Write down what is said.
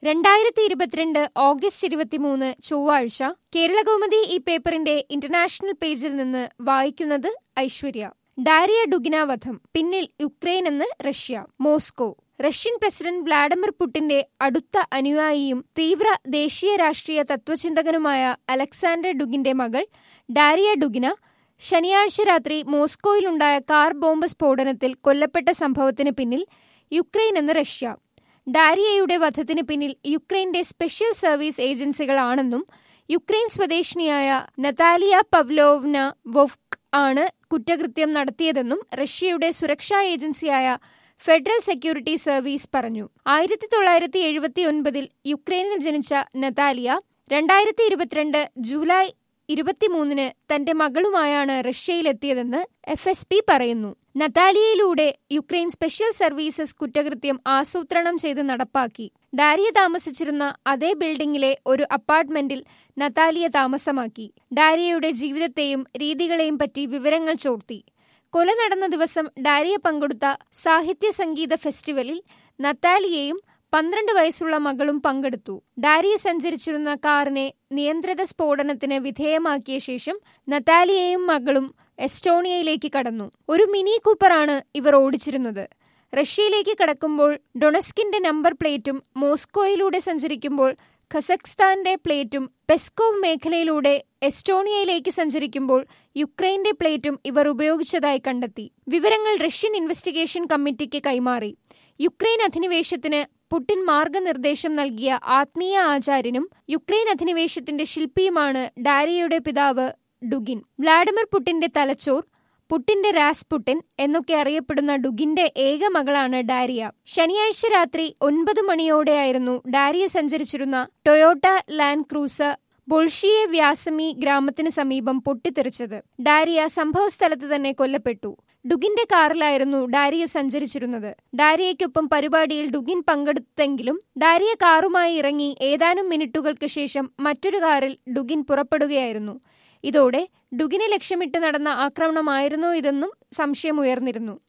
രണ്ടായിരത്തി ഇരുപത്തിരണ്ട് ഓഗസ്റ്റ് ഇരുപത്തിമൂന്ന് ചൊവ്വാഴ്ച കേരളകൗമുദി ഈ പേപ്പറിന്റെ ഇന്റർനാഷണൽ പേജിൽ നിന്ന് വായിക്കുന്നത് ഐശ്വര്യ ഡാരിയ ഡുഗിന വധം പിന്നിൽ യുക്രൈൻ എന്ന് Russia Moscow Russian president Vladimir പുടിന്റെ അടുത്ത അനുയായിയും തീവ്ര ദേശീയ രാഷ്ട്രീയ തത്വചിന്തകനുമായ അലക്സാണ്ടർ ഡുഗിന്റെ മകൾ ഡാരിയ ഡുഗിന ശനിയാഴ്ച രാത്രി മോസ്കോയിലുണ്ടായ കാർ ബോംബ് സ്ഫോടനത്തിൽ കൊല്ലപ്പെട്ട സംഭവത്തിന് പിന്നിൽ യുക്രൈൻ എന്ന് റഷ്യ ഡാരിയയുടെ വധത്തിന് പിന്നിൽ യുക്രൈന്റെ സ്പെഷ്യൽ സർവീസ് ഏജൻസികളാണെന്നും യുക്രൈൻ സ്വദേശിനിയായ നതാലിയ പവ്ലോവ്ന വൊവ്ക് ആണ് കുറ്റകൃത്യം നടത്തിയതെന്നും റഷ്യയുടെ സുരക്ഷാ ഏജൻസിയായ ഫെഡറൽ സെക്യൂരിറ്റി സർവീസ് പറഞ്ഞു ആയിരത്തി തൊള്ളായിരത്തി എഴുപത്തി ഒൻപതിൽ യുക്രൈനിൽ ജനിച്ച നതാലിയ രണ്ടായിരത്തി ഇരുപത്തിരണ്ട് ജൂലൈ ഇരുപത്തിമൂന്നിന് തന്റെ മകളുമായാണ് റഷ്യയിലെത്തിയതെന്ന് എഫ് എസ് പി പറയുന്നു നതാലിയയിലൂടെ യുക്രൈൻ സ്പെഷ്യൽ സർവീസസ് കുറ്റകൃത്യം ആസൂത്രണം ചെയ്ത് നടപ്പാക്കി ഡാരിയ താമസിച്ചിരുന്ന അതേ ബിൽഡിംഗിലെ ഒരു അപ്പാർട്ട്മെന്റിൽ നതാലിയ താമസമാക്കി ഡാരിയയുടെ ജീവിതത്തെയും രീതികളെയും പറ്റി വിവരങ്ങൾ ചോർത്തി കൊല നടന്ന ദിവസം ഡാരിയ പങ്കെടുത്ത സാഹിത്യ സംഗീത ഫെസ്റ്റിവലിൽ നത്താലിയയും പന്ത്രണ്ട് വയസ്സുള്ള മകളും പങ്കെടുത്തു ഡാരിയ സഞ്ചരിച്ചിരുന്ന കാറിനെ നിയന്ത്രിത സ്ഫോടനത്തിന് വിധേയമാക്കിയ ശേഷം നത്താലിയയും മകളും എസ്റ്റോണിയയിലേക്ക് കടന്നു ഒരു മിനി കൂപ്പറാണ് ഇവർ ഓടിച്ചിരുന്നത് റഷ്യയിലേക്ക് കടക്കുമ്പോൾ ഡൊണസ്കിന്റെ നമ്പർ പ്ലേറ്റും മോസ്കോയിലൂടെ സഞ്ചരിക്കുമ്പോൾ ഖസക്സ്ഥാന്റെ പ്ലേറ്റും പെസ്കോവ് മേഖലയിലൂടെ എസ്റ്റോണിയയിലേക്ക് സഞ്ചരിക്കുമ്പോൾ യുക്രൈന്റെ പ്ലേറ്റും ഇവർ ഉപയോഗിച്ചതായി കണ്ടെത്തി വിവരങ്ങൾ റഷ്യൻ ഇൻവെസ്റ്റിഗേഷൻ കമ്മിറ്റിക്ക് കൈമാറി യുക്രൈൻ അധിനിവേശത്തിന് പുടിൻ മാർഗനിർദ്ദേശം നൽകിയ ആത്മീയ ആചാര്യനും യുക്രൈൻ അധിനിവേശത്തിന്റെ ശില്പിയുമാണ് ഡാരിയയുടെ പിതാവ് ഡുഗിൻ വ്ളാഡിമിർ പുടിന്റെ തലച്ചോർ പുട്ടിന്റെ റാസ്പുട്ടിൻ എന്നൊക്കെ അറിയപ്പെടുന്ന ഡുഗിന്റെ ഏക മകളാണ് ഡാരിയ ശനിയാഴ്ച രാത്രി ഒൻപത് മണിയോടെയായിരുന്നു ഡാരിയ സഞ്ചരിച്ചിരുന്ന Toyota land cruiser Bolshiye Vyazemy ഗ്രാമത്തിന് സമീപം പൊട്ടിത്തെറിച്ചത് ഡാരിയ സംഭവസ്ഥലത്ത് തന്നെ കൊല്ലപ്പെട്ടു ഡുഗിന്റെ കാറിലായിരുന്നു ഡാരിയ സഞ്ചരിച്ചിരുന്നത് ഡാരിയയ്ക്കൊപ്പം പരിപാടിയിൽ ഡുഗിൻ പങ്കെടുത്തെങ്കിലും ഡാരിയ കാറുമായി ഇറങ്ങി ഏതാനും മിനിറ്റുകൾക്ക് ശേഷം മറ്റൊരു കാറിൽ ഡുഗിൻ പുറപ്പെടുകയായിരുന്നു ഇതോടെ ഡുഗിനെ ലക്ഷ്യമിട്ട് നടന്ന ആക്രമണമായിരുന്നോ ഇതെന്നും സംശയമുയർന്നിരുന്നു